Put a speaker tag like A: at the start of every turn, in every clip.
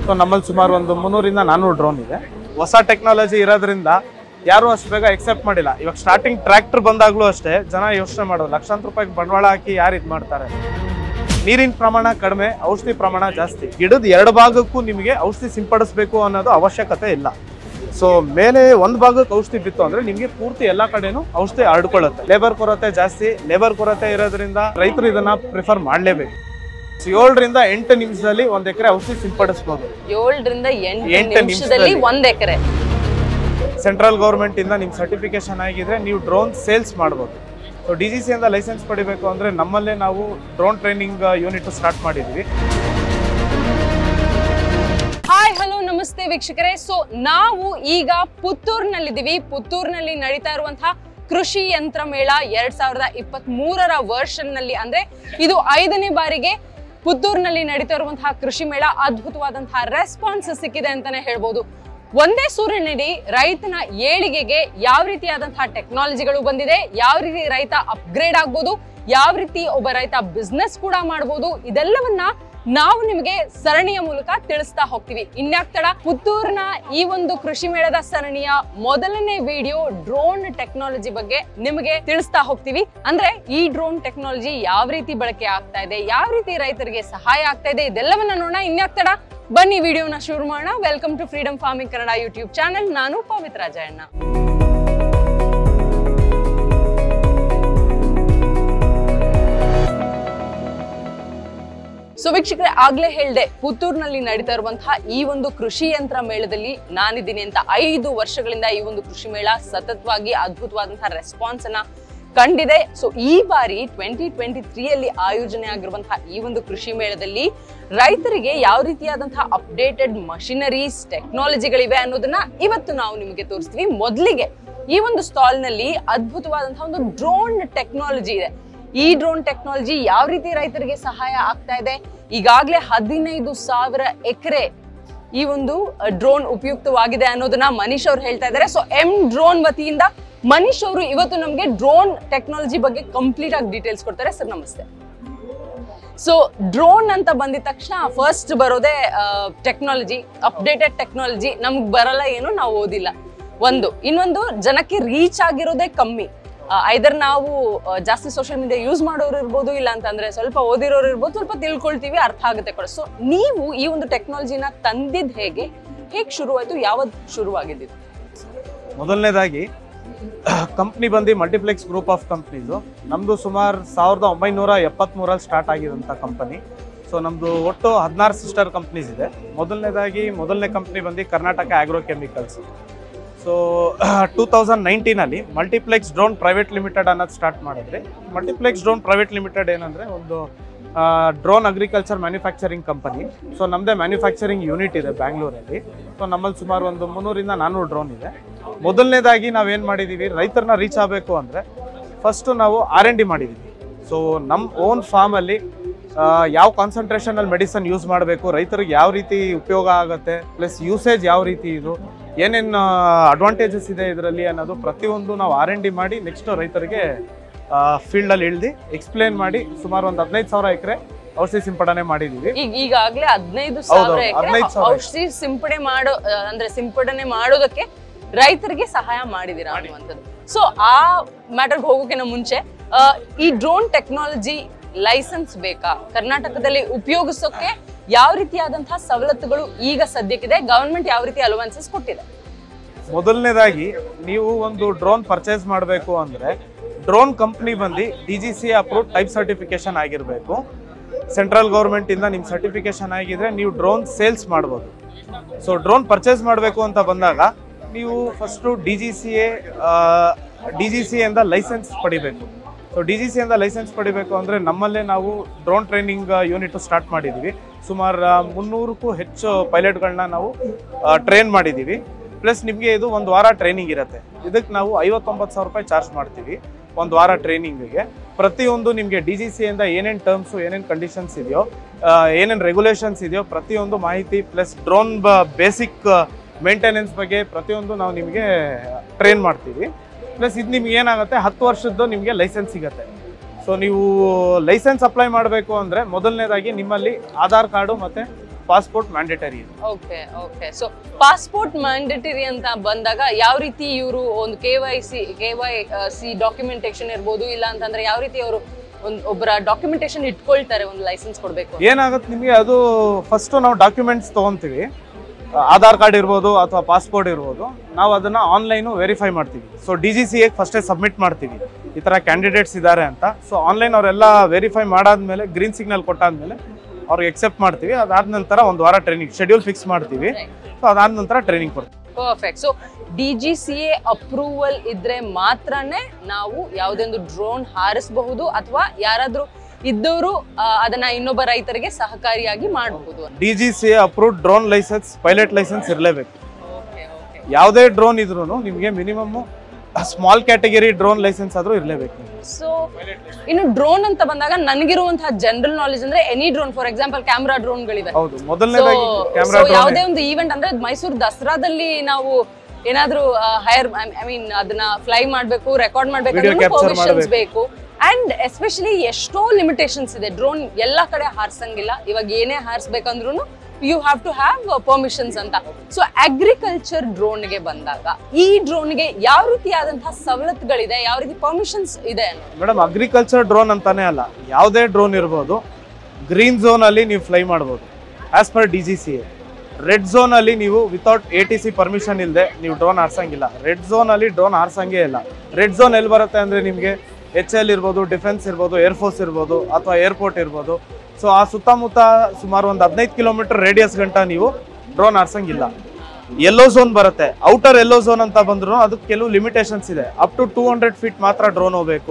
A: So ನಮ್ಮಲ್ಲಿ ಸುಮಾರು ಒಂದು ಮುನ್ನೂರಿಂದ ನಾನ್ನೂರು ಡ್ರೋನ್ ಇದೆ ಹೊಸ ಟೆಕ್ನಾಲಜಿ ಇರೋದ್ರಿಂದ ಯಾರು ಅಷ್ಟು ಬೇಗ ಎಕ್ಸೆಪ್ಟ್ ಮಾಡಿಲ್ಲ ಇವಾಗ ಸ್ಟಾರ್ಟಿಂಗ್ ಟ್ರ್ಯಾಕ್ಟರ್ ಬಂದಾಗಲೂ ಅಷ್ಟೇ ಜನ ಯೋಚನೆ ಮಾಡೋದು ಲಕ್ಷಾಂತರ ರೂಪಾಯಿಗೆ ಬಂಡವಾಳ ಹಾಕಿ ಯಾರು ಇದು ಮಾಡ್ತಾರೆ ನೀರಿನ ಪ್ರಮಾಣ ಕಡಿಮೆ ಔಷಧಿ ಪ್ರಮಾಣ ಜಾಸ್ತಿ ಗಿಡದ ಎರಡು ಭಾಗಕ್ಕೂ ನಿಮಗೆ ಔಷಧಿ ಸಿಂಪಡಿಸಬೇಕು ಅನ್ನೋದು ಅವಶ್ಯಕತೆ ಇಲ್ಲ ಸೊ ಮೇಲೆ ಒಂದು ಭಾಗಕ್ಕೆ ಔಷಧಿ ಬಿತ್ತು ಅಂದ್ರೆ ನಿಮಗೆ ಪೂರ್ತಿ ಎಲ್ಲ ಕಡೆನೂ ಔಷಧಿ ಹರಡ್ಕೊಳ್ಳುತ್ತೆ ಲೇಬರ್ ಕೊರತೆ ಜಾಸ್ತಿ ಲೇಬರ್ ಕೊರತೆ ಇರೋದ್ರಿಂದ ರೈತರು ಇದನ್ನ ಪ್ರಿಫರ್ ಮಾಡಲೇಬೇಕು ಏಳರಿಂದ ಎಂಟು ನಿಮಿಷದಲ್ಲಿ ಒಂದ್ ಎಕರೆ ಔಷಧಿ ಸಿಂಪಡಿಸಬಹುದು
B: ಏಳರಿಂದ ಎಂಟು
A: ಎಂಟು
B: ನಿಮಿಷದಲ್ಲಿ
A: ನಿಮಿಷದಲ್ಲಿ.
B: ಒಂದ್ ಎಕರೆ
A: ಸೆಂಟ್ರಲ್ ಗೌರ್ಮೆಂಟ್ ಇಂದ ನಿಮ್ ಸರ್ಟಿಫಿಕೇಶನ್ ಆಗಿದ್ರೆ ನೀವು ಡ್ರೋನ್ ಸೇಲ್ಸ್ ಮಾಡ್ಬೋದು ಸೊ ಡಿ ಜಿ ಸಿ ಇಂದ ಲೈಸೆನ್ಸ್ ಪಡಿಬೇಕು ಅಂದ್ರೆ ನಮ್ಮಲ್ಲೇ ನಾವು ಡ್ರೋನ್ ಟ್ರೈನಿಂಗ್ ಯೂನಿಟ್ ಸ್ಟಾರ್ಟ್ ಮಾಡಿದ್ವಿ
B: ಹಾಯ್ ಹಲೋ ನಮಸ್ತೆ ವೀಕ್ಷಕರೇ ಸೊ ನಾವು ಈಗ ಪುತ್ತೂರ್ನಲ್ಲಿದ್ದೀವಿ ಪುತ್ತೂರ್ನಲ್ಲಿ ನಡೀತಾ ಇರುವಂತಹ ಕೃಷಿ ಯಂತ್ರ ಮೇಳ ಎರಡ್ ಸಾವಿರದ ಇಪ್ಪತ್ತ್ ಮೂರರ ವರ್ಷನ್ ನಲ್ಲಿ ಅಂದ್ರೆ ಇದು ಐದನೇ ಬಾರಿಗೆ ಪುತ್ತೂರ್ನಲ್ಲಿ ನಡೀತಾ ಇರುವಂತಹ ಕೃಷಿ ಮೇಳ ಅದ್ಭುತವಾದಂತಹ ರೆಸ್ಪಾನ್ಸ್ ಸಿಕ್ಕಿದೆ ಅಂತಾನೆ ಹೇಳ್ಬೋದು ಒಂದೇ ಸೂರ್ಯನಡಿ ರೈತನ ಏಳಿಗೆಗೆ ಯಾವ ರೀತಿಯಾದಂತಹ ಟೆಕ್ನಾಲಜಿಗಳು ಬಂದಿದೆ ಯಾವ ರೀತಿ ರೈತ ಅಪ್ಗ್ರೇಡ್ ಆಗ್ಬೋದು ಯಾವ ರೀತಿ ಒಬ್ಬ ರೈತ ಬಿಸ್ನೆಸ್ ಕೂಡ ಮಾಡ್ಬೋದು ಇದೆಲ್ಲವನ್ನ ನಾವು ನಿಮಗೆ ಸರಣಿಯ ಮೂಲಕ ತಿಳಿಸ್ತಾ ಹೋಗ್ತೀವಿ ಇನ್ಯಾಕ್ ತಡ ಪುತ್ತೂರಿನ ಈ ಒಂದು ಕೃಷಿ ಮೇಳದ ಸರಣಿಯ ಮೊದಲನೇ ವಿಡಿಯೋ ಡ್ರೋನ್ ಟೆಕ್ನಾಲಜಿ ಬಗ್ಗೆ ನಿಮಗೆ ತಿಳಿಸ್ತಾ ಹೋಗ್ತೀವಿ ಅಂದ್ರೆ ಈ ಡ್ರೋನ್ ಟೆಕ್ನಾಲಜಿ ಯಾವ ರೀತಿ ಬಳಕೆ ಆಗ್ತಾ ಇದೆ ಯಾವ ರೀತಿ ರೈತರಿಗೆ ಸಹಾಯ ಆಗ್ತಾ ಇದೆ ಇದೆಲ್ಲವನ್ನ ನೋಡೋಣ ಇನ್ಯಾಕ್ ತಡ ಬನ್ನಿ ವಿಡಿಯೋನ ಶುರು ಮಾಡೋಣ welcome to freedom farming Kannada YouTube channel ನಾನು ಪವಿತ್ರ ಜಯಣ್ಣ ಸೊ ವೀಕ್ಷಕರೇ ಆಗ್ಲೇ ಹೇಳ್ದೆ ಪುತ್ತೂರಿನಲ್ಲಿ ನಡೀತಾ ಇರುವಂತಹ ಈ ಒಂದು ಕೃಷಿ ಯಂತ್ರ ಮೇಳದಲ್ಲಿ ನಾನಿದ್ದೀನಿ ಅಂತ ಐದು ವರ್ಷಗಳಿಂದ ಈ ಒಂದು ಕೃಷಿ ಮೇಳ ಸತತವಾಗಿ ಅದ್ಭುತವಾದಂತಹ ರೆಸ್ಪಾನ್ಸ್ ಅನ್ನ ಕಂಡಿದೆ ಸೊ ಈ ಬಾರಿ ಟ್ವೆಂಟಿ ಟ್ವೆಂಟಿ ತ್ರೀಯಲ್ಲಿ ಆಯೋಜನೆ ಆಗಿರುವಂತಹ ಈ ಒಂದು ಕೃಷಿ ಮೇಳದಲ್ಲಿ ರೈತರಿಗೆ ಯಾವ ರೀತಿಯಾದಂತಹ ಅಪ್ಡೇಟೆಡ್ ಮಷಿನರೀಸ್ ಟೆಕ್ನಾಲಜಿಗಳಿವೆ ಅನ್ನೋದನ್ನ ಇವತ್ತು ನಾವು ನಿಮಗೆ ತೋರಿಸ್ತೀವಿ ಮೊದಲಿಗೆ ಈ ಒಂದು ಸ್ಟಾಲ್ ನಲ್ಲಿ ಅದ್ಭುತವಾದಂತಹ ಒಂದು ಡ್ರೋನ್ ಟೆಕ್ನಾಲಜಿ ಇದೆ ಈ ಡ್ರೋನ್ ಟೆಕ್ನಾಲಜಿ ಯಾವ ರೀತಿ ರೈತರಿಗೆ ಸಹಾಯ ಆಗ್ತಾ ಇದೆ ಈಗಾಗಲೇ ಹದಿನೈದು ಸಾವಿರ ಎಕರೆ ಈ ಒಂದು ಡ್ರೋನ್ ಉಪಯುಕ್ತವಾಗಿದೆ ಅನ್ನೋದನ್ನ ಮನೀಶ್ ಅವ್ರು ಹೇಳ್ತಾ ಇದ್ದಾರೆ ಸೊ ಎಂ ಡ್ರೋನ್ ವತಿಯಿಂದ ಮನೀಶ್ ಅವರು ಇವತ್ತು ನಮಗೆ ಡ್ರೋನ್ ಟೆಕ್ನಾಲಜಿ ಬಗ್ಗೆ ಕಂಪ್ಲೀಟ್ ಆಗಿ ಡೀಟೇಲ್ಸ್ ಕೊಡ್ತಾರೆ ಸರ್ ನಮಸ್ತೆ ಸೊ ಡ್ರೋನ್ ಅಂತ ಬಂದಿದ ತಕ್ಷಣ ಫಸ್ಟ್ ಬರೋದೇ ಟೆಕ್ನಾಲಜಿ ಅಪ್ಡೇಟೆಡ್ ಟೆಕ್ನಾಲಜಿ ನಮ್ಗೆ ಬರಲ್ಲ ಏನು ನಾವು ಓದಿಲ್ಲ ಒಂದು ಇನ್ನೊಂದು ಜನಕ್ಕೆ ರೀಚ್ ಆಗಿರೋದೇ ಕಮ್ಮಿ ಐದರ್ ನಾವು ಆ, ಜಾಸ್ತಿ ಸೋಷಿಯಲ್ ಮೀಡಿಯಾ ಯೂಸ್ ಮಾಡೋರು ಇರ್ಬೋದು ಇಲ್ಲ ಅಂತಂದ್ರೆ ಸ್ವಲ್ಪ ಓದಿರೋರು ಇರ್ಬೋದು ಸ್ವಲ್ಪ ತಿಳ್ಕೊಳ್ತೀವಿ ಅರ್ಥ ಆಗುತ್ತೆ ಕೂಡ ಸೊ ನೀವು ಈ ಒಂದು ಟೆಕ್ನಾಲಜಿನ ತಂದಿದ್ ಹೇಗೆ ಹೇಗೆ ಶುರುವಾಯ್ತು ಯಾವತ್ತು ಶುರುವಾಗಿದ್ದು
A: ಮೊದಲನೇದಾಗಿ ಕಂಪ್ನಿ ಬಂದು ಮಲ್ಟಿಪ್ಲೆಕ್ಸ್ ಗ್ರೂಪ್ ಆಫ್ ಕಂಪ್ನೀಸು ನಮ್ಮದು ಸುಮಾರು ಸಾವಿರದ ಒಂಬೈನೂರ ಎಪ್ಪತ್ತ್ಮೂರಲ್ಲಿ ಸ್ಟಾರ್ಟ್ ಆಗಿರೋಂಥ ಕಂಪನಿ ಸೊ ನಮ್ಮದು ಒಟ್ಟು ಹದಿನಾರು ಸಿಸ್ಟರ್ ಕಂಪ್ನೀಸ್ ಇದೆ ಮೊದಲನೇದಾಗಿ ಮೊದಲನೇ ಕಂಪ್ನಿ ಬಂದು Karnataka agro chemicals so two thousand ನೈನ್ಟೀನಲ್ಲಿ ಮಲ್ಟಿಪ್ಲೆಕ್ಸ್ ಡ್ರೋನ್ ಪ್ರೈವೇಟ್ ಲಿಮಿಟೆಡ್ ಅನ್ನೋದು ಸ್ಟಾರ್ಟ್ ಮಾಡಿದ್ರಿ ಮಲ್ಟಿಪ್ಲೆಕ್ಸ್ ಡ್ರೋನ್ ಪ್ರೈವೇಟ್ ಲಿಮಿಟೆಡ್ ಏನಂದರೆ ಒಂದು drone agriculture manufacturing company so ನಮ್ಮದೇ ಮ್ಯಾನುಫ್ಯಾಕ್ಚರಿಂಗ್ ಯೂನಿಟ್ ಇದೆ ಬ್ಯಾಂಗ್ಳೂರಲ್ಲಿ ಸೊ ನಮ್ಮಲ್ಲಿ ಸುಮಾರು ಒಂದು ಮುನ್ನೂರಿಂದ ನಾನ್ನೂರು ಡ್ರೋನ್ ಇದೆ ಮೊದಲನೇದಾಗಿ ನಾವೇನು ಮಾಡಿದ್ದೀವಿ ರೈತರನ್ನ ರೀಚ್ ಆಗಬೇಕು ಅಂದರೆ ಫಸ್ಟು ನಾವು ಆರ್ ಎನ್ ಡಿ ಮಾಡಿದ್ದೀವಿ ಸೊ ನಮ್ಮ ಓನ್ ಫಾರ್ಮಲ್ಲಿ ಯಾವ ಕಾನ್ಸಂಟ್ರೇಷನಲ್ಲಿ ಮೆಡಿಸನ್ ಯೂಸ್ ಮಾಡಬೇಕು ರೈತರಿಗೆ ಯಾವ ರೀತಿ ಉಪಯೋಗ ಆಗುತ್ತೆ ಪ್ಲಸ್ ಯೂಸೇಜ್ ಯಾವ ರೀತಿ ಇದು ಏನೇನು ಅಡ್ವಾಂಟೇಜಸ್ ಇದೆ ಇದರಲ್ಲಿ ಅನ್ನೋದು ಪ್ರತಿಯೊಂದು ನಾವು ಆರ್ ಎನ್ ಡಿ ಮಾಡಿ ನೆಕ್ಸ್ಟ್ ರೈತರಿಗೆ ಫೀಲ್ಡಲ್ಲಿ ಇಳ್ದು ಎಕ್ಸ್ಪ್ಲೇನ್ ಮಾಡಿ ಸುಮಾರು ಒಂದು ಹದಿನೈದು ಸಾವಿರ ಎಕರೆ ಔಷಧಿ ಸಿಂಪಡಣೆ ಮಾಡಿದ್ದೀವಿ
B: ಈಗ ಈಗಾಗಲೇ ಹದಿನೈದು
A: ಹೌದು,
B: ಸಾವಿರ ಎಕರೆ
A: 15 ಸಾವಿರ.
B: ಔಷಧಿ ಸಿಂಪಡಣೆ ಮಾಡೋ ಆ, ಅಂದ್ರೆ ಸಿಂಪಡಣೆ ಮಾಡೋದಕ್ಕೆ ರೈತರಿಗೆ ಸಹಾಯ ಮಾಡಿದೀರಾ ಅನ್ನುವಂಥದ್ದು ಸೊ ಆ ಮ್ಯಾಟರ್ಗೆ ಹೋಗೋಕ್ಕಿಂತ ಮುಂಚೆ ಆ, ಈ ಡ್ರೋನ್ ಟೆಕ್ನಾಲಜಿ ಲೈಸೆನ್ಸ್ ಬೇಕಾ ಕರ್ನಾಟಕದಲ್ಲಿ ಉಪಯೋಗಿಸೋಕೆ ಯಾವ ರೀತಿಯಾದಂತಹ ಸವಲತ್ತುಗಳು ಈಗ ಸದ್ಯಕ್ಕಿದೆ ಗವರ್ಮೆಂಟ್ ಯಾವ ರೀತಿ ಅಲೋವೆನ್ಸಸ್ ಕೊಟ್ಟಿದೆ
A: ಮೊದಲನೇದಾಗಿ ನೀವು ಒಂದು ಡ್ರೋನ್ ಪರ್ಚೇಸ್ ಮಾಡಬೇಕು ಅಂದರೆ ಡ್ರೋನ್ ಕಂಪ್ನಿ ಬಂದು D G C approve type certification ಆಗಿರಬೇಕು ಸೆಂಟ್ರಲ್ ಗೌರ್ಮೆಂಟಿಂದ ನಿಮ್ಮ ಸರ್ಟಿಫಿಕೇಶನ್ ಆಗಿದ್ರೆ ನೀವು ಡ್ರೋನ್ ಸೇಲ್ಸ್ ಮಾಡ್ಬೋದು ಸೊ ಡ್ರೋನ್ ಪರ್ಚೇಸ್ ಮಾಡಬೇಕು ಅಂತ ಬಂದಾಗ ನೀವು first D G C A D G C ಇಂದ ಲೈಸೆನ್ಸ್ ಪಡಿಬೇಕು ಸೊ ಡಿ ಜಿ ಸಿ ಇಂದ ಲೈಸೆನ್ಸ್ ಪಡಿಬೇಕು ಅಂದರೆ ನಮ್ಮಲ್ಲೇ ನಾವು ಡ್ರೋನ್ ಟ್ರೈನಿಂಗ್ ಯೂನಿಟ್ ಸ್ಟಾರ್ಟ್ ಮಾಡಿದ್ದೀವಿ ಸುಮಾರು ಮುನ್ನೂರಕ್ಕೂ ಹೆಚ್ಚು ಪೈಲಟ್ಗಳನ್ನ ನಾವು ಟ್ರೈನ್ ಮಾಡಿದ್ದೀವಿ ಪ್ಲಸ್ ನಿಮಗೆ ಇದು ಒಂದು ವಾರ ಟ್ರೈನಿಂಗ್ ಇರುತ್ತೆ ಇದಕ್ಕೆ ನಾವು ಐವತ್ತೊಂಬತ್ತು ಸಾವಿರ ರೂಪಾಯಿ ಚಾರ್ಜ್ ಮಾಡ್ತೀವಿ ಒಂದು ವಾರ ಟ್ರೈನಿಂಗಿಗೆ ಪ್ರತಿಯೊಂದು ನಿಮಗೆ ಡಿ ಜಿ ಸಿಯಿಂದ ಏನೇನು ಟರ್ಮ್ಸು ಏನೇನು ಕಂಡೀಷನ್ಸ್ ಇದೆಯೋ ಏನೇನು ರೆಗ್ಯುಲೇಷನ್ಸ್ ಇದೆಯೋ ಪ್ರತಿಯೊಂದು ಮಾಹಿತಿ ಪ್ಲಸ್ ಡ್ರೋನ್ ಬ ಬೇಸಿಕ್ ಮೇಂಟೆನೆನ್ಸ್ ಬಗ್ಗೆ ಪ್ರತಿಯೊಂದು ನಾವು ನಿಮಗೆ ಟ್ರೈನ್ ಮಾಡ್ತೀವಿ ಪ್ಲಸ್ ಇದು ನಿಮ್ಗೆ ಏನಾಗುತ್ತೆ ಹತ್ತು ವರ್ಷದ್ದು ನಿಮಗೆ ಲೈಸೆನ್ಸ್ ಸಿಗುತ್ತೆ ಸೊ ನೀವು ಲೈಸೆನ್ಸ್ ಅಪ್ಲೈ ಮಾಡಬೇಕು ಅಂದರೆ ಮೊದಲನೇದಾಗಿ ನಿಮ್ಮಲ್ಲಿ ಆಧಾರ್ ಕಾರ್ಡು ಮತ್ತು ಪಾಸ್ಪೋರ್ಟ್ ಮ್ಯಾಂಡೇಟರಿ ಇದೆ
B: okay okay so passport mandatory ಅಂತ ಬಂದಾಗ ಯಾವ ರೀತಿ ಇವರು ಒಂದು K Y C K Y C documentation ಇರ್ಬೋದು ಇಲ್ಲ ಅಂತಂದ್ರೆ ಯಾವ ರೀತಿ ಅವರು ಒಂದು ಒಬ್ಬರ ಡಾಕ್ಯುಮೆಂಟೇಶನ್ ಇಟ್ಕೊಳ್ತಾರೆ ಒಂದು ಲೈಸೆನ್ಸ್ ಕೊಡಬೇಕು
A: ಏನಾಗುತ್ತೆ ನಿಮಗೆ ಅದು ಫಸ್ಟ್ ನಾವು ಡಾಕ್ಯುಮೆಂಟ್ಸ್ ತೊಗೊಂತೀವಿ ಆಧಾರ್ ಕಾರ್ಡ್ ಇರ್ಬೋದು ಅಥವಾ ಪಾಸ್ಪೋರ್ಟ್ ಇರ್ಬೋದು ನಾವು ಅದನ್ನ ಆನ್ಲೈನು ವೆರಿಫೈ ಮಾಡ್ತೀವಿ ಸೊ ಡಿ ಜಿ ಸಿ ಎಗೆ ಫಸ್ಟೇ ಸಬ್ಮಿಟ್ ಮಾಡ್ತೀವಿ ಈ ಥರ ಕ್ಯಾಂಡಿಡೇಟ್ಸ್ ಇದ್ದಾರೆ ಅಂತ ಸೊ ಆನ್ಲೈನ್ ಅವರೆಲ್ಲ ವೆರಿಫೈ ಮಾಡಾದ್ಮೇಲೆ ಗ್ರೀನ್ ಸಿಗ್ನಲ್ ಕೊಟ್ಟಾದ್ಮೇಲೆ ಅವ್ರಿಗೆ ಎಕ್ಸೆಪ್ಟ್ ಮಾಡ್ತೀವಿ ಅದಾದ ನಂತರ ಒಂದು ವಾರ ಟ್ರೈನಿಂಗ್ ಶೆಡ್ಯೂಲ್ ಫಿಕ್ಸ್ ಮಾಡ್ತೀವಿ ಸೊ ಅದಾದ ನಂತರ ಟ್ರೈನಿಂಗ್ ಕೊಡ್ತೀವಿ
B: perfect so D G C A approval ಇದ್ರೆ ಮಾತ್ರನೇ ನಾವು ಯಾವುದೊಂದು ಡ್ರೋನ್ ಹಾರಿಸಬಹುದು ಅಥವಾ ಯಾರಾದ್ರೂ ಇದ್ದವರು ಅದನ್ನ ಇನ್ನೊಬ್ಬ ರೈತರಿಗೆ ಸಹಕಾರಿಯಾಗಿ ಮಾಡಬಹುದು
A: D G C approved drone license pilot license ಇರಲೇಬೇಕು ಯಾವುದೇ ಡ್ರೋನ್ ಇದ್ರೂ ನಿಮಗೆ minimum small category drone license ಆದ್ರೂ ಇರಲೇಬೇಕು
B: ಸೊ ಇನ್ನು ಡ್ರೋನ್ ಅಂತ ಬಂದಾಗ ನನಗಿರುವಂತಹ ಜನರಲ್ ನಾಲೆಜ್ ಅಂದ್ರೆ any drone for example camera ಡ್ರೋನ್ಗಳಿವೆ
A: ಹೌದು ಮೊದಲನೇದಾಗಿ
B: ಸೊ
A: ಕ್ಯಾಮ್ರಾ
B: ಯಾವುದೇ ಒಂದು ಈವೆಂಟ್ ಅಂದ್ರೆ ಮೈಸೂರು ದಸರಾದಲ್ಲಿ ನಾವು ಏನಾದ್ರೂ ಹೈರ್ ಐ ಮೀನ್ ಅದನ್ನ ಫ್ಲೈ ಮಾಡ್ಬೇಕು ರೆಕಾರ್ಡ್
A: Video
B: ಮಾಡ್ಬೇಕು
A: capture
B: ಪರ್ಮಿಷನ್ಸ್
A: ಮಾಡ್ಬೇಕು.
B: ಬೇಕು ಅಂಡ್ ಎಸ್ಪೆಷಲಿ ಎಷ್ಟೋ ಲಿಮಿಟೇಷನ್ಸ್ ಇದೆ ಡ್ರೋನ್ ಎಲ್ಲಾ ಕಡೆ ಹಾರ್ಸಂಗಿಲ್ಲ ಇವಾಗ ಏನೇ ಹಾರಿಸ್ಬೇಕಂದ್ರೂ you have to have permissions ಅಂತ ಸೊ ಅಗ್ರಿಕಲ್ಚರ್ ಡ್ರೋನ್ಗೆ ಬಂದಾಗ ಈ ಡ್ರೋನ್ಗೆ ಯಾವ ರೀತಿಯಾದಂತಹ ಸವಲತ್ತುಗಳಿದೆ ಯಾವ ರೀತಿ ಪರ್ಮಿಷನ್ಸ್ ಇದೆ ಅನ್ನೋದು
A: ಮೇಡಮ್ ಅಗ್ರಿಕಲ್ಚರ್ ಡ್ರೋನ್ ಅಂತಾನೆ ಅಲ್ಲ ಯಾವುದೇ ಡ್ರೋನ್ ಇರ್ಬೋದು ಗ್ರೀನ್ ಝೋನ್ ಅಲ್ಲಿ ನೀವು ಫ್ಲೈ ಮಾಡ್ಬೋದು as per D G C red zone ಅಲ್ಲಿ ನೀವು without A T C permission ಇಲ್ಲದೆ ನೀವು ಡ್ರೋನ್ ಆರ್ಸಂಗಿಲ್ಲ ರೆಡ್ ಝೋನ್ ಅಲ್ಲಿ ಡ್ರೋನ್ ಆರ್ಸಂಗೇ ಇಲ್ಲ ರೆಡ್ ಝೋನ್ ಎಲ್ಲಿ ಬರುತ್ತೆ ಅಂದ್ರೆ ನಿಮಗೆ ಎಚ್ ಎಲ್ ಇರ್ಬೋದು ಡಿಫೆನ್ಸ್ ಇರ್ಬೋದು ಏರ್ಫೋರ್ಸ್ ಇರ್ಬೋದು ಅಥವಾ ಏರ್ಪೋರ್ಟ್ ಇರ್ಬೋದು ಸೊ ಆ ಸುತ್ತಮುತ್ತ ಸುಮಾರು ಒಂದು ಹದಿನೈದು ಕಿಲೋಮೀಟರ್ ರೇಡಿಯಸ್ ಗಂಟ ನೀವು ಡ್ರೋನ್ ಆರ್ಸಂಗಿಲ್ಲ ಎಲ್ಲೋ ಝೋನ್ ಬರುತ್ತೆ ಔಟರ್ ಎಲ್ಲೋ ಝೋನ್ ಅಂತ ಬಂದ್ರು ಅದಕ್ಕೆ ಕೆಲವು ಲಿಮಿಟೇಷನ್ಸ್ ಇದೆ up to two hundred feet ಮಾತ್ರ ಡ್ರೋನ್ ಹೋಗ್ಬೇಕು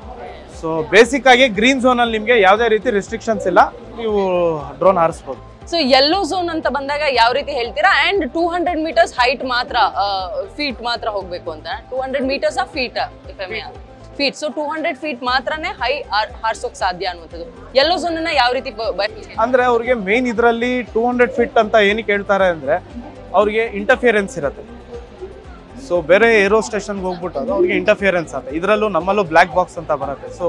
A: ಸೊ ಬೇಸಿಕ್ ಆಗಿ ಗ್ರೀನ್ ಝೋನ್ ಅಲ್ಲಿ ನಿಮಗೆ ಯಾವುದೇ ರೀತಿ ರೆಸ್ಟ್ರಿಕ್ಷನ್ಸ್ ಇಲ್ಲ ನೀವು ಡ್ರೋನ್ ಹಾರಿಸ್ಬೋದು
B: ಸೊ ಯೆಲ್ಲೋ ಝೋನ್ ಅಂತ ಬಂದಾಗ ಯಾವ ರೀತಿ ಹೇಳ್ತೀರಾ and two hundred metres height ಮಾತ್ರ ಫೀಟ್ ಮಾತ್ರ ಹೋಗ್ಬೇಕು ಅಂತ ಟೂ ಹಂಡ್ರೆಡ್ ಮೀಟರ್ಸ್ ಆ feet feet so two hundred feet ಮಾತ್ರನೇ ಹೈ ಹಾರ್ಸೋಕ್ ಸಾಧ್ಯ ಅನ್ನುವಂಥದ್ದು ಯೆಲ್ಲೋ ಝೋನ್ ಅನ್ನ ಯಾವ ರೀತಿ ಬ- ಬ-
A: ಅಂದ್ರೆ ಅವ್ರಿಗೆ ಮೇನ್ ಇದರಲ್ಲಿ ಟೂ ಹಂಡ್ರೆಡ್ ಫೀಟ್ ಅಂತ ಏನಕ್ಕೆ ಹೇಳ್ತಾರೆ ಅಂದ್ರೆ ಅವ್ರಿಗೆ ಇಂಟರ್ಫಿಯರೆನ್ಸ್ ಇರುತ್ತೆ ಸೊ ಬೇರೆ ಏರೋ ಸ್ಟೇಷನ್ಗೆ ಹೋಗ್ಬಿಟ್ಟು ಅದು ಅವ್ರಿಗೆ ಇಂಟರ್ಫಿಯರೆನ್ಸ್ ಆಗುತ್ತೆ ಇದರಲ್ಲೂ ನಮ್ಮಲ್ಲೂ ಬ್ಲ್ಯಾಕ್ ಬಾಕ್ಸ್ ಅಂತ ಬರುತ್ತೆ ಸೊ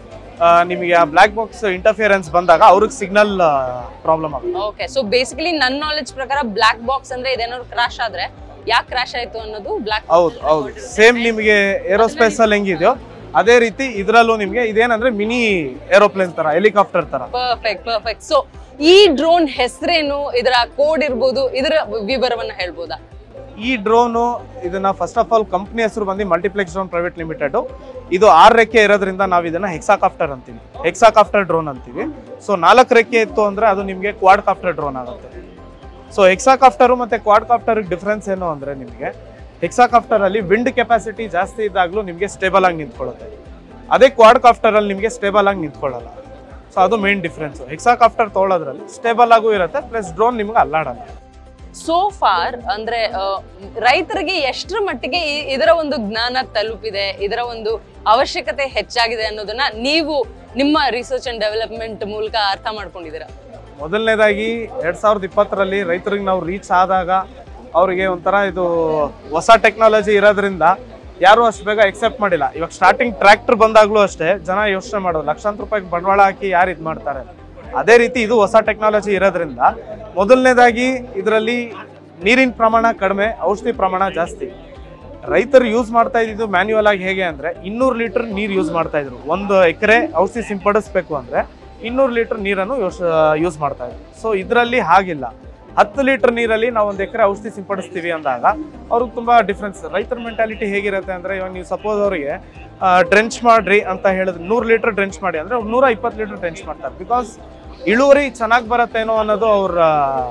A: ನಿಮಗೆ ಆ ಬ್ಲ್ಯಾಕ್ ಬಾಕ್ಸ್ ಇಂಟರ್ಫಿಯರೆನ್ಸ್ ಬಂದಾಗ ಅವ್ರಿಗೆ ಸಿಗ್ನಲ್ ಪ್ರಾಬ್ಲಮ್ ಆಗುತ್ತೆ
B: ಓಕೆ ಸೊ ಬೇಸಿಕಲಿ ನನ್ನ ನಾಲೆಜ್ ಪ್ರಕಾರ ಬ್ಲಾಕ್ ಬಾಕ್ಸ್ ಅಂದ್ರೆ ಇದೇನಾದ್ರು ಕ್ರಾಶ್ ಆದ್ರೆ ಯಾಕೆ ಕ್ರಾಶ್ ಆಯ್ತು ಅನ್ನೋದು ಬ್ಲಾಕ್
A: ಹೌದು ಹೌದು ಸೇಮ್ ನಿಮಗೆ ಏರೋಸ್ಪೇಸ್ ಅಲ್ಲಿ ಹೆಂಗಿದೆಯೋ ಅದೇ ರೀತಿ ಇದರಲ್ಲೂ ನಿಮಗೆ ಇದೇನಂದ್ರೆ ಮಿನಿ ಏರೋಪ್ಲೇನ್ ತರ ಹೆಲಿಕಾಪ್ಟರ್ ತರ
B: ಪರ್ಫೆಕ್ಟ್ ಪರ್ಫೆಕ್ಟ್ ಸೊ ಈ ಡ್ರೋನ್ ಹೆಸರೇನು ಇದರ ಕೋಡ್ ಇರ್ಬೋದು ಇದರ ವಿವರವನ್ನ ಹೇಳ್ಬೋದಾ
A: ಈ ಡ್ರೋನು ಇದನ್ನ ಫಸ್ಟ್ ಆಫ್ ಆಲ್ ಕಂಪ್ನಿ ಹೆಸರು ಬಂದು ಮಲ್ಟಿಪ್ಲೆಕ್ಸ್ ಡ್ರೋನ್ ಪ್ರೈವೇಟ್ ಲಿಮಿಟೆಡ್ ಇದು ಆರು ರೆಕ್ಕೆ ಇರೋದ್ರಿಂದ ನಾವು ಇದನ್ನ ಹೆಕ್ಸಾಕಾಪ್ಟರ್ ಅಂತೀವಿ ಹೆಕ್ಸಾಕಾಪ್ಟರ್ ಡ್ರೋನ್ ಅಂತೀವಿ ಸೊ ನಾಲ್ಕು ರೆಕ್ಕೆ ಇತ್ತು ಅಂದ್ರೆ ಅದು ನಿಮಗೆ ಕ್ವಾಡ್ ಕಾಪ್ಟರ್ ಡ್ರೋನ್ ಆಗುತ್ತೆ ಸೊ ಹೆಕ್ಸಾಕಾಪ್ಟರು ಮತ್ತೆ ಕ್ವಾಡ್ ಕಾಪ್ಟರ್ ಡಿಫ್ರೆನ್ಸ್ ಏನು ಅಂದ್ರೆ ನಿಮಗೆ ಹೆಕ್ಸಾಕಾಪ್ಟರ್ ಅಲ್ಲಿ ವಿಂಡ್ ಕೆಪಾಸಿಟಿ ಜಾಸ್ತಿ ಇದ್ದಾಗಲೂ ನಿಮಗೆ ಸ್ಟೇಬಲ್ ಆಗಿ ನಿಂತ್ಕೊಳ್ಳುತ್ತೆ ಅದೇ ಕ್ವಾಡ್ ಕಾಪ್ಟರ್ ಅಲ್ಲಿ ನಿಮಗೆ ಸ್ಟೇಬಲ್ ಆಗಿ ನಿಂತ್ಕೊಳ್ಳಲ್ಲ ಸೊ ಅದು ಮೇನ್ ಡಿಫ್ರೆನ್ಸ್ ಹೆಕ್ಸಾಕಾಪ್ಟರ್ ತೊಗೊಳೋದ್ರಲ್ಲಿ ಸ್ಟೇಬಲ್ ಆಗೂ ಇರುತ್ತೆ ಪ್ಲಸ್ ಡ್ರೋನ್ ನಿಮ್ಗೆ ಅಲ್ಲಾಡಲ್ಲ
B: ಸೋ ಫಾರ್ ಅಂದ್ರೆ ಆ, ರೈತರಿಗೆ ಎಷ್ಟರ ಮಟ್ಟಿಗೆ ಈ- ಇದರ ಒಂದು ಜ್ಞಾನ ತಲುಪಿದೆ ಇದರ ಒಂದು ಅವಶ್ಯಕತೆ ಹೆಚ್ಚಾಗಿದೆ ಅನ್ನೋದನ್ನ ನೀವು ನಿಮ್ಮ ರಿಸರ್ಚ್ ಅಂಡ್ ಡೆವಲಪ್ಮೆಂಟ್ ಮೂಲಕ ಅರ್ಥ ಮಾಡ್ಕೊಂಡಿದ್ದೀರಾ
A: ಮೊದಲನೇದಾಗಿ ಎರಡ್ ಸಾವಿರದ ಇಪ್ಪತ್ತರಲ್ಲಿ ರೈತರಿಗೆ ನಾವು ರೀಚ್ ಆದಾಗ ಅವರಿಗೆ ಒಂಥರ ಇದು ಹೊಸ ಟೆಕ್ನಾಲಜಿ ಇರೋದ್ರಿಂದ ಯಾರು ಅಷ್ಟು ಬೇಗ ಎಕ್ಸೆಪ್ಟ್ ಮಾಡಿಲ್ಲ ಇವಾಗ ಸ್ಟಾರ್ಟಿಂಗ್ ಟ್ರ್ಯಾಕ್ಟರ್ ಬಂದಾಗ್ಲೂ ಅಷ್ಟೇ ಜನ ಯೋಚನೆ ಮಾಡೋದು ಲಕ್ಷಾಂತರ ರೂಪಾಯಿ ಬಂಡವಾಳ ಹಾಕಿ ಯಾರು ಇದು ಮಾಡ್ತಾರೆ ಅದೇ ರೀತಿ ಇದು ಹೊಸ ಟೆಕ್ನಾಲಜಿ ಇರೋದ್ರಿಂದ ಮೊದಲನೇದಾಗಿ ಇದರಲ್ಲಿ ನೀರಿನ ಪ್ರಮಾಣ ಕಡಿಮೆ ಔಷಧಿ ಪ್ರಮಾಣ ಜಾಸ್ತಿ ರೈತರು ಯೂಸ್ ಮಾಡ್ತಾ ಇದ್ದಿದ್ದು ಮ್ಯಾನ್ಯುವಲ್ ಆಗಿ ಹೇಗೆ ಅಂದ್ರೆ ಇನ್ನೂರು ಲೀಟರ್ ನೀರು ಯೂಸ್ ಮಾಡ್ತಾ ಇದ್ರು ಒಂದು ಎಕರೆ ಔಷಧಿ ಸಿಂಪಡಿಸ್ಬೇಕು ಅಂದ್ರೆ ಇನ್ನೂರು ಲೀಟರ್ ನೀರನ್ನು ಯೂಸ್ ಮಾಡ್ತಾ ಇದ್ರು ಸೊ ಇದರಲ್ಲಿ ಹಾಗಿಲ್ಲ ಹತ್ತು ಲೀಟರ್ ನೀರಲ್ಲಿ ನಾವು ಒಂದು ಎಕರೆ ಔಷಧಿ ಸಿಂಪಡಿಸ್ತೀವಿ ಅಂದಾಗ ಅವ್ರಿಗೆ ತುಂಬಾ ಡಿಫ್ರೆನ್ಸ್ ರೈತರ ಮೆಂಟಾಲಿಟಿ ಹೇಗಿರುತ್ತೆ ಅಂದ್ರೆ ಇವಾಗ ನೀವು ಸಪೋಸ್ ಅವರಿಗೆ ಡ್ರೆಂಚ್ ಮಾಡ್ರಿ ಅಂತ ಹೇಳಿದ್ರೆ ನೂರು ಲೀಟರ್ ಡ್ರೆಂಚ್ ಮಾಡಿ ಅಂದ್ರೆ ಅವ್ರು ನೂರ ಇಪ್ಪತ್ತು ಲೀಟರ್ ಡ್ರೆಂಚ್ ಮಾಡ್ತಾರೆ ಬಿಕಾಸ್ ಇಳುವರಿ ಚೆನ್ನಾಗಿ ಬರತ್ತೇನೋ ಅನ್ನೋದು ಅವ್ರ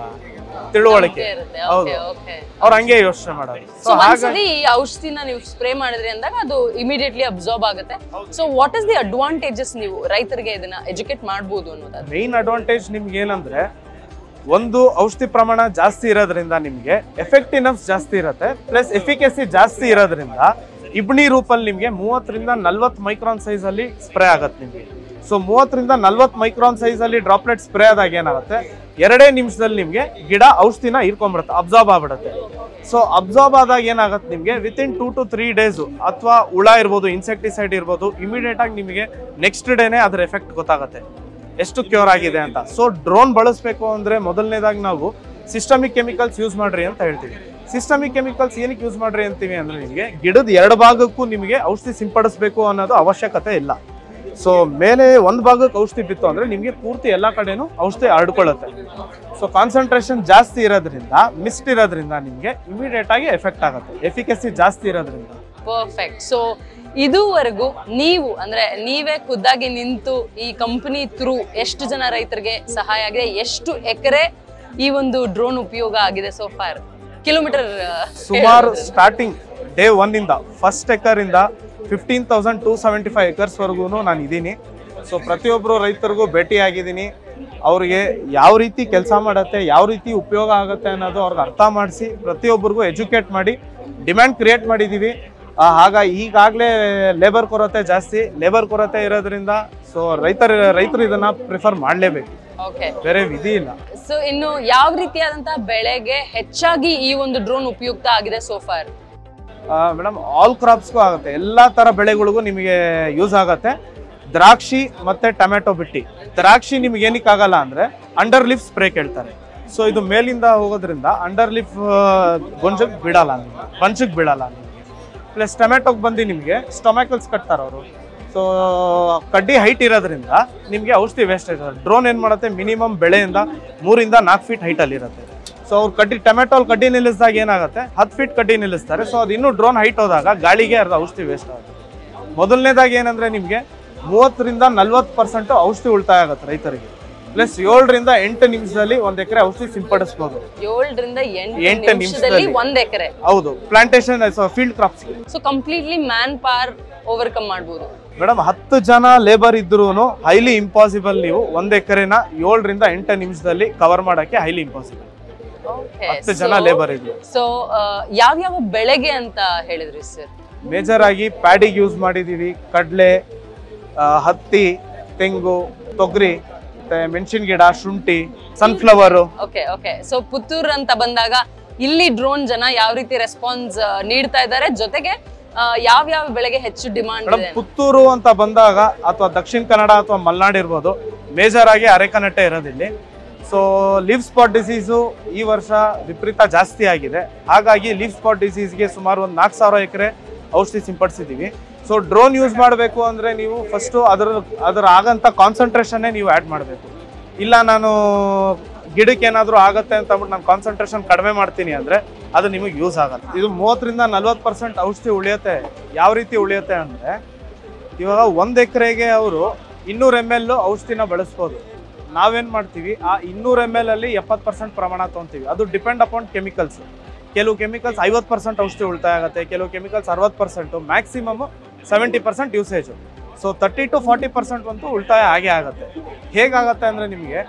A: ತಿಳುವಳಿಕೆ
B: ಇರುತ್ತೆ
A: ಹೌದು.
B: ಓಕೆ ಓಕೆ
A: ಅವ್ರು ಹಂಗೆ ಯೋಚನೆ ಮಾಡೋದು
B: ಸೊ
A: ಸೊ ಹಾಗಾಗಿ
B: ಒಂದ್ಸಲಿ ಈ ಔಷಧಿನ ನೀವು ಸ್ಪ್ರೇ ಮಾಡಿದ್ರಿ ಅಂದಾಗ ಅದು ಇಮಿಡಿಯೇಟ್ಲಿ ಅಬ್ಸಾರ್ಬ್ ಆಗುತ್ತೆ so what is the advantages ನೀವು ರೈತರಿಗೆ ಇದನ್ನ ಎಜುಕೇಟ್ ಮಾಡ್ಬೋದು ಅನ್ನೋದಾದ್ರೆ
A: ಮೇನ್ ಅಡ್ವಾಂಟೇಜ್ ನಿಮ್ಗೆ ಏನಂದ್ರೆ ಒಂದು ಔಷಧಿ ಪ್ರಮಾಣ ಜಾಸ್ತಿ ಇರೋದ್ರಿಂದ ನಿಮ್ಗೆ ಎಫೆಕ್ಟಿವ್ನೆಸ್ ಜಾಸ್ತಿ ಇರುತ್ತೆ ಪ್ಲಸ್ ಎಫಿಕೆಸಿ ಜಾಸ್ತಿ ಇರೋದ್ರಿಂದ ಇಬ್ಣಿ ರೂಪಲ್ಲಿ ನಿಮ್ಗೆ ಮೂವತ್ತರಿಂದ ನಲ್ವತ್ತು ಮೈಕ್ರಾನ್ ಸೈಜ್ ಅಲ್ಲಿ ಸ್ಪ್ರೇ ಆಗತ್ತೆ ನಿಮ್ಗೆ ಸೊ ಮೂವತ್ತರಿಂದ ನಲ್ವತ್ತು ಮೈಕ್ರಾನ್ ಸೈಜ್ ಅಲ್ಲಿ ಡ್ರಾಪ್ಲೆಟ್ ಸ್ಪ್ರೇ ಆದಾಗ ಏನಾಗುತ್ತೆ ಎರಡೇ ನಿಮಿಷದಲ್ಲಿ ನಿಮ್ಗೆ ಗಿಡ ಔಷಧಿನ ಹೀರ್ಕೊಂಡ್ಬಿಡುತ್ತೆ ಅಬ್ಸಾರ್ಬ್ ಆಗ್ಬಿಡುತ್ತೆ ಸೊ ಅಬ್ಸಾರ್ಬ್ ಆದಾಗ ಏನಾಗುತ್ತೆ ನಿಮಗೆ within two to three days ಅಥವಾ ಹುಳ ಇರ್ಬೋದು ಇನ್ಸೆಕ್ಟಿಸೈಡ್ ಇರ್ಬೋದು ಇಮಿಡಿಯೇಟ್ ಆಗಿ ನಿಮಗೆ ನೆಕ್ಸ್ಟ್ ಡೇನೆ ಅದ್ರ ಎಫೆಕ್ಟ್ ಗೊತ್ತಾಗುತ್ತೆ ಎಷ್ಟು ಕ್ಯೂರ್ ಆಗಿದೆ ಅಂತ ಸೊ ಡ್ರೋನ್ ಬಳಸಬೇಕು ಅಂದ್ರೆ ಮೊದಲನೇದಾಗಿ ನಾವು ಸಿಸ್ಟಮಿಕ್ ಕೆಮಿಕಲ್ಸ್ ಯೂಸ್ ಮಾಡ್ರಿ ಅಂತ ಹೇಳ್ತೀವಿ ಸಿಸ್ಟಮಿಕ್ ಕೆಮಿಕಲ್ಸ್ ಏನಕ್ಕೆ ಯೂಸ್ ಮಾಡ್ರಿ ಅಂತೀವಿ ಅಂದ್ರೆ ನಿಮಗೆ ಗಿಡದ ಎರಡು ಭಾಗಕ್ಕೂ ನಿಮಗೆ ಔಷಧಿ ಸಿಂಪಡಿಸಬೇಕು ಅನ್ನೋದು ಅವಶ್ಯಕತೆ ಇಲ್ಲ ಸೊ ಮೇಲೆ ಒಂದು ಭಾಗಕ್ಕೆ ಔಷಧಿ ಬಿತ್ತು ಅಂದ್ರೆ ನಿಮಗೆ ಪೂರ್ತಿ ಎಲ್ಲ ಕಡೆನೂ ಔಷಧಿ ಹರಡ್ಕೊಳ್ಳುತ್ತೆ ಸೊ ಕಾನ್ಸಂಟ್ರೇಷನ್ ಜಾಸ್ತಿ ಇರೋದ್ರಿಂದ ಮಿಸ್ಟ್ ಇರೋದ್ರಿಂದ ನಿಮಗೆ ಇಮಿಡಿಯೇಟ್ ಆಗಿ ಎಫೆಕ್ಟ್ ಆಗುತ್ತೆ ಎಫಿಕಸಿ ಜಾಸ್ತಿ ಇರೋದ್ರಿಂದ
B: ಪರ್ಫೆಕ್ಟ್ ಸೊ ಇದುವರೆಗೂ ನೀವು ಅಂದ್ರೆ ನೀವೇ ಖುದ್ದಾಗಿ ನಿಂತು ಈ ಕಂಪನಿ ಥ್ರೂ ಎಷ್ಟು ಜನ ರೈತರಿಗೆ ಸಹಾಯ ಆಗಿದೆ ಎಷ್ಟು ಎಕರೆ ಈ ಒಂದು ಡ್ರೋನ್ ಉಪಯೋಗ ಆಗಿದೆ ಸೋ ಫಾರ್ ಕಿಲೋಮೀಟರ್
A: ಸುಮಾರು ಸ್ಟಾರ್ಟಿಂಗ್ ಡೇ ಒನ್ ಇಂದ ಫಸ್ಟ್ ಎಕರ್ ಇಂದ fifteen thousand two seventy five ಎಕರ್ಸ್ವರೆಗೂ ನಾನು ಇದ್ದೀನಿ ಸೊ ಪ್ರತಿಯೊಬ್ಬರು ರೈತರಿಗೂ ಭೇಟಿ ಆಗಿದ್ದೀನಿ ಅವ್ರಿಗೆ ಯಾವ ರೀತಿ ಕೆಲಸ ಮಾಡತ್ತೆ ಯಾವ ರೀತಿ ಉಪಯೋಗ ಆಗುತ್ತೆ ಅನ್ನೋದು ಅವ್ರಿಗೆ ಅರ್ಥ ಮಾಡಿಸಿ ಪ್ರತಿಯೊಬ್ಬರಿಗೂ ಎಜುಕೇಟ್ ಮಾಡಿ ಡಿಮ್ಯಾಂಡ್ ಕ್ರಿಯೇಟ್ ಮಾಡಿದ್ದೀವಿ ಆ, ಆಗ ಈಗಾಗಲೇ ಲೇಬರ್ ಕೊರತೆ ಜಾಸ್ತಿ ಲೇಬರ್ ಕೊರತೆ ಇರೋದ್ರಿಂದ ಸೊ ರೈತರ ರೈತರು ಇದನ್ನ ಪ್ರಿಫರ್ ಮಾಡಲೇಬೇಕು
B: ಓಕೆ
A: ಬೇರೆ ವಿಧಿ ಇಲ್ಲ
B: ಸೊ ಇನ್ನು ಯಾವ ರೀತಿಯಾದಂತಹ ಬೆಳೆಗೆ ಹೆಚ್ಚಾಗಿ ಈ ಒಂದು ಡ್ರೋನ್ ಉಪಯುಕ್ತ ಆಗಿದೆ ಸೋಫಾರ್
A: ಮೇಡಮ್ ಆಲ್ ಕ್ರಾಪ್ಸ್ಗೂ ಆಗುತ್ತೆ ಎಲ್ಲ ಥರ ಬೆಳೆಗಳಿಗೂ ನಿಮಗೆ ಯೂಸ್ ಆಗುತ್ತೆ ದ್ರಾಕ್ಷಿ ಮತ್ತೆ ಟೊಮೆಟೊ ಬಿಟ್ಟಿ ದ್ರಾಕ್ಷಿ ನಿಮ್ಗೆ ಏನಕ್ಕೆ ಆಗಲ್ಲ ಅಂದ್ರೆ ಅಂಡರ್ ಲಿಫ್ ಸ್ಪ್ರೇ ಕೇಳ್ತಾರೆ ಸೊ ಇದು ಮೇಲಿಂದ ಹೋಗೋದ್ರಿಂದ ಅಂಡರ್ ಲಿಫ್ ಗೊಂಜಕ್ಕೆ ಬಿಡಲ್ಲ ನಿಮಗೆ ಬಂಚಕ್ಕೆ ಬಿಡಲ್ಲ ನಿಮಗೆ ಪ್ಲಸ್ ಟೊಮೆಟೊಗೆ ಬಂದು ನಿಮಗೆ ಸ್ಟೊಮ್ಯಾಕಲ್ಸ್ ಕಟ್ತಾರೆ ಅವರು ಸೊ ಕಡ್ಡಿ ಹೈಟ್ ಇರೋದ್ರಿಂದ ನಿಮಗೆ ಔಷಧಿ ವೇಸ್ಟೇಜ್ ಡ್ರೋನ್ ಏನು ಮಾಡುತ್ತೆ ಮಿನಿಮಮ್ ಬೆಳೆಯಿಂದ ಮೂರಿಂದ ನಾಲ್ಕು ಫೀಟ್ ಹೈಟಲ್ಲಿ ಇರುತ್ತೆ ಸೊ ಅವ್ರು ಕಡ್ಡಿ ಟೊಮೆಟೊ ಕಡ್ಡಿ ನಿಲ್ಲಿಸಿದಾಗ ಏನಾಗುತ್ತೆ ಹತ್ತು ಫೀಟ್ ಕಡ್ಡಿ ನಿಲ್ಲಿಸ್ತಾರೆ ಸೊ ಅದು ಇನ್ನೂ ಡ್ರೋನ್ ಹೈಟ್ ಹೋದಾಗ ಗಾಳಿಗೆ ಅರ್ಧ ಔಷಧಿ ವೇಸ್ಟ್ ಆಗುತ್ತೆ ಮೊದಲನೇದಾಗಿ ಏನಂದ್ರೆ ನಿಮಗೆ ಮೂವತ್ತರಿಂದ ನಲ್ವತ್ತು ಪರ್ಸೆಂಟ್ ಔಷಧಿ ಉಳಿತಾಯ ಆಗುತ್ತೆ ರೈತರಿಗೆ ಪ್ಲಸ್ ಏಳರಿಂದ ಎಂಟು ನಿಮಿಷದಲ್ಲಿ ಒಂದು ಎಕರೆ ಔಷಧಿ ಸಿಂಪಡಿಸ್ಬೋದು
B: ಏಳರಿಂದ ಎಂಟು
A: ಎಂಟು
B: ನಿಮಿಷದಲ್ಲಿ
A: ನಿಮಿಷದಲ್ಲಿ.
B: ಒಂದ್ ಎಕರೆ
A: ಹೌದು ಪ್ಲಾಂಟೇಶನ್ ಫೀಲ್ಡ್ ಕ್ರಾಪ್ಸ್ಗೆ
B: so completely man power overcome ಮಾಡ್ಬೋದು
A: ಮೇಡಮ್ ಹತ್ತು ಜನ ಲೇಬರ್ ಇದ್ರೂ ಹೈಲಿ ಇಂಪಾಸಿಬಲ್ ನೀವು ಒಂದು ಎಕರೆನ ಏಳರಿಂದ ಎಂಟು ನಿಮಿಷದಲ್ಲಿ ಕವರ್ ಮಾಡೋಕ್ಕೆ ಹೈಲಿ ಇಂಪಾಸಿಬಲ್ ಹತ್ತು ಜನ ಲೇಬರ್ ಇದ್ರು
B: ಸೊ ಯಾವ್ಯಾವ ಬೆಳೆಗೆ ಅಂತ ಹೇಳಿದ್ರಿ ಸರ್
A: ಮೇಜರ್ ಆಗಿ ಪ್ಯಾಡಿಗೆ ಯೂಸ್ ಮಾಡಿದೀವಿ ಕಡಲೆ ಹತ್ತಿ ತೆಂಗು ತೊಗರಿ ಮತ್ತೆ ಮೆಣಸಿನ ಗಿಡ ಶುಂಠಿ sunflower
B: okay okay so Puttur ಅಂತ ಬಂದಾಗ ಇಲ್ಲಿ ಡ್ರೋನ್ ಜನ ಯಾವ ರೀತಿ ರೆಸ್ಪಾನ್ಸ್ ನೀಡ್ತಾ ಇದ್ದಾರೆ ಜೊತೆಗೆ ಯಾವ ಯಾವ ಬೆಳೆಗೆ ಹೆಚ್ಚು ಡಿಮಾಂಡ್
A: ಮೇಡಮ್
B: ಇದೆ
A: ಪುತ್ತೂರು ಅಂತ ಬಂದಾಗ ಅಥವಾ ದಕ್ಷಿಣ ಕನ್ನಡ ಅಥವಾ ಮಲೆನಾಡು ಇರ್ಬೋದು ಮೇಜರ್ ಆಗಿ ಅರೆಕನಟ್ಟೆ ಇರೋದಿಲ್ಲಿ ಸೊ ಲೀವ್ ಸ್ಪಾಟ್ ಡಿಸೀಸು ಈ ವರ್ಷ ವಿಪರೀತ ಜಾಸ್ತಿ ಆಗಿದೆ ಹಾಗಾಗಿ ಲೀವ್ ಸ್ಪಾಟ್ ಡಿಸೀಸ್ಗೆ ಸುಮಾರು ಒಂದು ನಾಲ್ಕು ಸಾವಿರ ಎಕರೆ ಔಷಧಿ ಸಿಂಪಡಿಸಿದ್ದೀವಿ ಸೊ ಡ್ರೋನ್ ಯೂಸ್ ಮಾಡಬೇಕು ಅಂದರೆ ನೀವು ಫಸ್ಟು ಅದರ ಅದರ ಆಗಂಥ ಕಾನ್ಸಂಟ್ರೇಷನ್ನೇ ನೀವು ಆ್ಯಡ್ ಮಾಡಬೇಕು ಇಲ್ಲ ನಾನು ಗಿಡಕ್ಕೆ ಏನಾದರೂ ಆಗತ್ತೆ ಅಂತ ಅಂದ್ಬಿಟ್ಟು ನಾನು ಕಾನ್ಸಂಟ್ರೇಷನ್ ಕಡಿಮೆ ಮಾಡ್ತೀನಿ ಅಂದರೆ ಅದು ನಿಮಗೆ ಯೂಸ್ ಆಗಲ್ಲ ಇದು ಮೂವತ್ತರಿಂದ ನಲ್ವತ್ತು ಪರ್ಸೆಂಟ್ ಔಷಧಿ ಉಳಿಯುತ್ತೆ ಯಾವ ರೀತಿ ಉಳಿಯುತ್ತೆ ಅಂದರೆ ಇವಾಗ ಒಂದು ಎಕರೆಗೆ ಅವರು ಇನ್ನೂರು ಎಮ್ ಎಲ್ ಔಷಧಿನ ಬಳಸ್ಬೋದು ನಾವೇನು ಮಾಡ್ತೀವಿ ಆ ಇನ್ನೂರು ಎಮ್ ಎಲ್ ಅಲ್ಲಿ ಎಪ್ಪತ್ತು ಪರ್ಸೆಂಟ್ ಪ್ರಮಾಣ ತೊಗೊತೀವಿ ಅದು ಡಿಪೆಂಡ್ ಅಪಾನ್ ಕೆಮಿಕಲ್ಸ್ ಕೆಲವು ಕೆಮಿಕಲ್ಸ್ ಐವತ್ತು ಪರ್ಸೆಂಟ್ ಔಷಧಿ ಉಳಿತಾಯ ಆಗುತ್ತೆ ಕೆಲವು ಕೆಮಿಕಲ್ಸ್ ಅರವತ್ತು percent maximum seventy percent usage so thirty to forty percent ಅಂತೂ ಉಳಿತಾಯ ಆಗೇ ಆಗುತ್ತೆ ಹೇಗಾಗತ್ತೆ ಅಂದರೆ ನಿಮಗೆ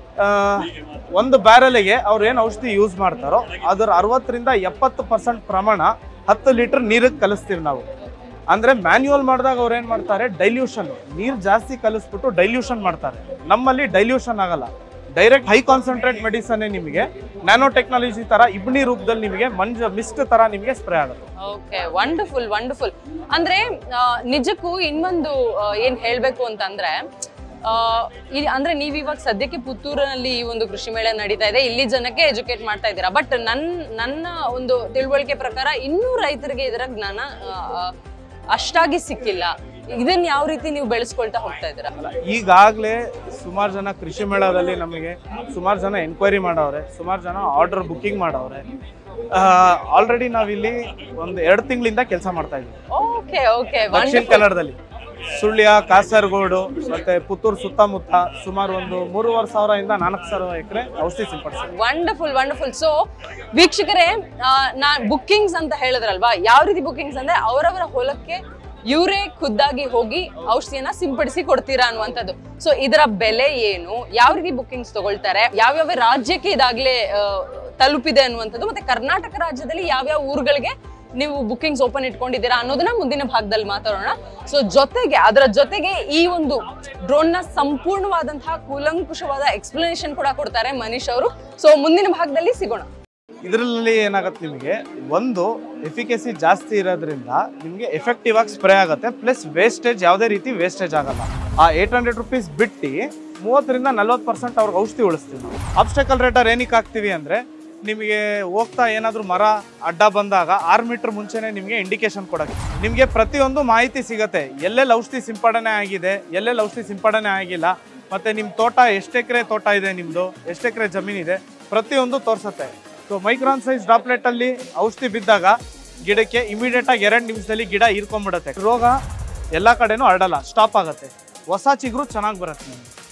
A: ಒಂದು ಬ್ಯಾರಲಿಗೆ ಅವ್ರು ಏನು ಔಷಧಿ ಯೂಸ್ ಮಾಡ್ತಾರೋ ಅದರ ಅರವತ್ತರಿಂದ ಎಪ್ಪತ್ತು ಪರ್ಸೆಂಟ್ ಪ್ರಮಾಣ ಹತ್ತು ಲೀಟರ್ ನೀರಿಗೆ ಕಲಿಸ್ತೀವಿ ನಾವು ಅಂದ್ರೆ ಮ್ಯಾನ್ಯುವಲ್ ಮಾಡಿದಾಗ ಅವ್ರು ಏನ್ ಮಾಡ್ತಾರೆ ಡೈಲ್ಯೂಷನ್ ನೀರು ಜಾಸ್ತಿ ಕಲಿಸ್ಬಿಟ್ಟು ಡೈಲ್ಯೂಷನ್ ಮಾಡ್ತಾರೆ ನಮ್ಮಲ್ಲಿ ಡೈಲ್ಯೂಷನ್ ಆಗಲ್ಲ ಡೈರೆಕ್ಟ್ ಹೈ ಕಾನ್ಸಂಟ್ರೇಟ್ ಮೆಡಿಸನ್ ನಿಮಗೆ ನ್ಯಾನೋ ಟೆಕ್ನಾಲಜಿ ತರ ಇಬ್ನಿ ರೂಪದಲ್ಲಿ ನಿಮಗೆ ಮಂಜ ಮಿಸ್ಟ್ ತರ ನಿಮಗೆ ಸ್ಪ್ರೇ ಆಗುತ್ತೆ
B: ಓಕೆ ವಂಡರ್ಫುಲ್ ವಂಡರ್ಫುಲ್ ಅಂದ್ರೆ ಆ, ನಿಜಕ್ಕೂ ಇನ್ನೊಂದು ಆ, ಏನ್ ಹೇಳ್ಬೇಕು ಅಂತಂದ್ರೆ ಆ, ಇಲ್ಲಿ ಅಂದ್ರೆ ನೀವ್ ಇವಾಗ ಸದ್ಯಕ್ಕೆ ಪುತ್ತೂರಿನಲ್ಲಿ ಈ ಒಂದು ಕೃಷಿ ಮೇಳ ನಡೀತಾ ಇದೆ ಇಲ್ಲಿ ಜನಕ್ಕೆ ಎಜುಕೇಟ್ ಮಾಡ್ತಾ ಇದ್ದೀರಾ ಬಟ್ ನನ್ ನನ್ನ ಒಂದು ತಿಳುವಳಿಕೆ ಪ್ರಕಾರ ಇನ್ನೂ ರೈತರಿಗೆ ಇದರ ಜ್ಞಾನ ಆ, ಆ, ಅಷ್ಟಾಗಿ ಸಿಕ್ಕಿಲ್ಲ ಇದನ್ನ ಯಾವ ರೀತಿ ನೀವು ಬೆಳೆಸ್ಕೊಳ್ತಾ ಹೋಗ್ತಾ ಇದ್ದೀರಾ
A: ಈಗಾಗಲೇ ಸುಮಾರು ಜನ ಕೃಷಿ ಮೇಳದಲ್ಲಿ ನಮಗೆ ಸುಮಾರು ಜನ ಎನ್ಕ್ವೈರಿ ಮಾಡವ್ರೆ ಸುಮಾರು ಜನ ಆರ್ಡರ್ ಬುಕಿಂಗ್ ಮಾಡವ್ರೆ ಆಲ್ರೆಡಿ ನಾವಿಲ್ಲಿ ಒಂದು ಎರಡು ತಿಂಗಳಿಂದ ಕೆಲಸ ಮಾಡ್ತಾ ಇದ್ದೀವಿ
B: ಓಕೆ ಓಕೆ
A: ದಕ್ಷಿಣ ಕನ್ನಡದಲ್ಲಿ ಸುಳ್ಯ ಕಾಸರಗೋಡು ಮತ್ತೆ ಪುತ್ತೂರು ಸುತ್ತಮುತ್ತ ಸುಮಾರು ಒಂದು ಮೂರುವರೆ ಸಾವಿರದಿಂದ ನಾಲ್ಕು ಸಾವಿರ ಎಕರೆ ಔಷಧಿ ಸಿಂಪಡಿಸಿದೆ
B: ವಂಡರ್ಫುಲ್ ವಂಡರ್ಫುಲ್ ಸೊ ವೀಕ್ಷಕರೇ ಆ, ನಾ ಬುಕ್ಕಿಂಗ್ಸ್ ಅಂತ ಹೇಳಿದ್ರಲ್ವಾ ಯಾವ ರೀತಿ ಬುಕ್ಕಿಂಗ್ಸ್ ಅಂದ್ರೆ ಅವರವರ ಹೊಲಕ್ಕೆ ಇವರೇ ಖುದ್ದಾಗಿ ಹೋಗಿ ಔಷಧಿಯನ್ನ ಸಿಂಪಡಿಸಿ ಕೊಡ್ತೀರಾ ಅನ್ನುವಂಥದ್ದು ಸೊ ಇದರ ಬೆಲೆ ಏನು ಯಾವ ರೀತಿ ಬುಕ್ಕಿಂಗ್ಸ್ ತಗೊಳ್ತಾರೆ ಯಾವ್ಯಾವ ರಾಜ್ಯಕ್ಕೆ ಇದಾಗ್ಲೇ ಆ, ತಲುಪಿದೆ ಅನ್ನುವಂಥದ್ದು ಮತ್ತೆ ಕರ್ನಾಟಕ ರಾಜ್ಯದಲ್ಲಿ ಯಾವ್ಯಾವ ಊರುಗಳಿಗೆ ನೀವು ಬುಕ್ಕಿಂಗ್ಸ್ ಓಪನ್ ಇಟ್ಕೊಂಡಿದ್ದೀರಾ ಅನ್ನೋದನ್ನ ಮುಂದಿನ ಭಾಗದಲ್ಲಿ ಮಾತಾಡೋಣ ಸೊ ಜೊತೆಗೆ ಅದರ ಜೊತೆಗೆ ಈ ಒಂದು ಡ್ರೋನ್ ನ ಸಂಪೂರ್ಣವಾದಂತಹ ಕೂಲಂಕುಷವಾದ ಎಕ್ಸ್ಪ್ಲನೇಷನ್ ಕೂಡ ಕೊಡ್ತಾರೆ ಮನೀಶ್ ಅವರು ಸೊ ಮುಂದಿನ ಭಾಗದಲ್ಲಿ ಸಿಗೋಣ
A: ಇದರಲ್ಲಿ ಏನಾಗುತ್ತೆ ನಿಮಗೆ ಒಂದು ಎಫಿಕೆಸಿ ಜಾಸ್ತಿ ಇರೋದ್ರಿಂದ ನಿಮಗೆ ಎಫೆಕ್ಟಿವ್ ಆಗಿ ಸ್ಪ್ರೇ ಆಗುತ್ತೆ ಪ್ಲಸ್ ವೇಸ್ಟೇಜ್ ಯಾವುದೇ ರೀತಿ ವೇಸ್ಟೇಜ್ ಆಗಲ್ಲ ಆ ಏಟ್ ಹಂಡ್ರೆಡ್ ರುಪೀಸ್ ಬಿಟ್ಟು ಮೂವತ್ತರಿಂದ ನಲ್ವತ್ತು ಪರ್ಸೆಂಟ್ ಅವ್ರಿಗೆ ಔಷಧಿ ಉಳಿಸ್ತೀವಿ ನಾವು ಅಬ್ಸ್ಟೆಕಲ್ ರೇಟರ್ ಏನಕ್ಕೆ ಹಾಕ್ತೀವಿ ಅಂದರೆ ನಿಮಗೆ ಹೋಗ್ತಾ ಏನಾದರೂ ಮರ ಅಡ್ಡ ಬಂದಾಗ ಆರು ಮೀಟರ್ ಮುಂಚೆನೆ ನಿಮಗೆ ಇಂಡಿಕೇಶನ್ ಕೊಡೋಕ್ಕೆ ನಿಮಗೆ ಪ್ರತಿಯೊಂದು ಮಾಹಿತಿ ಸಿಗುತ್ತೆ ಎಲ್ಲೆಲ್ಲಿ ಔಷಧಿ ಸಿಂಪಡಣೆ ಆಗಿದೆ ಎಲ್ಲೆಲ್ಲಿ ಔಷಧಿ ಸಿಂಪಡಣೆ ಆಗಿಲ್ಲ ಮತ್ತು ನಿಮ್ಮ ತೋಟ ಎಷ್ಟು ಎಕರೆ ತೋಟ ಇದೆ ನಿಮ್ಮದು ಎಷ್ಟು ಎಕರೆ ಜಮೀನಿದೆ ಪ್ರತಿಯೊಂದು ತೋರಿಸುತ್ತೆ ಸೊ ಮೈಕ್ರಾನ್ ಸೈಜ್ ಡ್ರಾಪ್ಲೆಟಲ್ಲಿ ಔಷಧಿ ಬಿದ್ದಾಗ ಗಿಡಕ್ಕೆ ಇಮಿಡಿಯೇಟಾಗಿ ಎರಡು ನಿಮಿಷದಲ್ಲಿ ಗಿಡ ಹೀರ್ಕೊಂಡ್ಬಿಡುತ್ತೆ ರೋಗ ಎಲ್ಲ ಕಡೆನೂ ಹರಡಲ್ಲ ಸ್ಟಾಪ್ ಆಗುತ್ತೆ ಹೊಸ ಚಿಗುರು ಚೆನ್ನಾಗಿ ಬರುತ್ತೆ ನಿಮಗೆ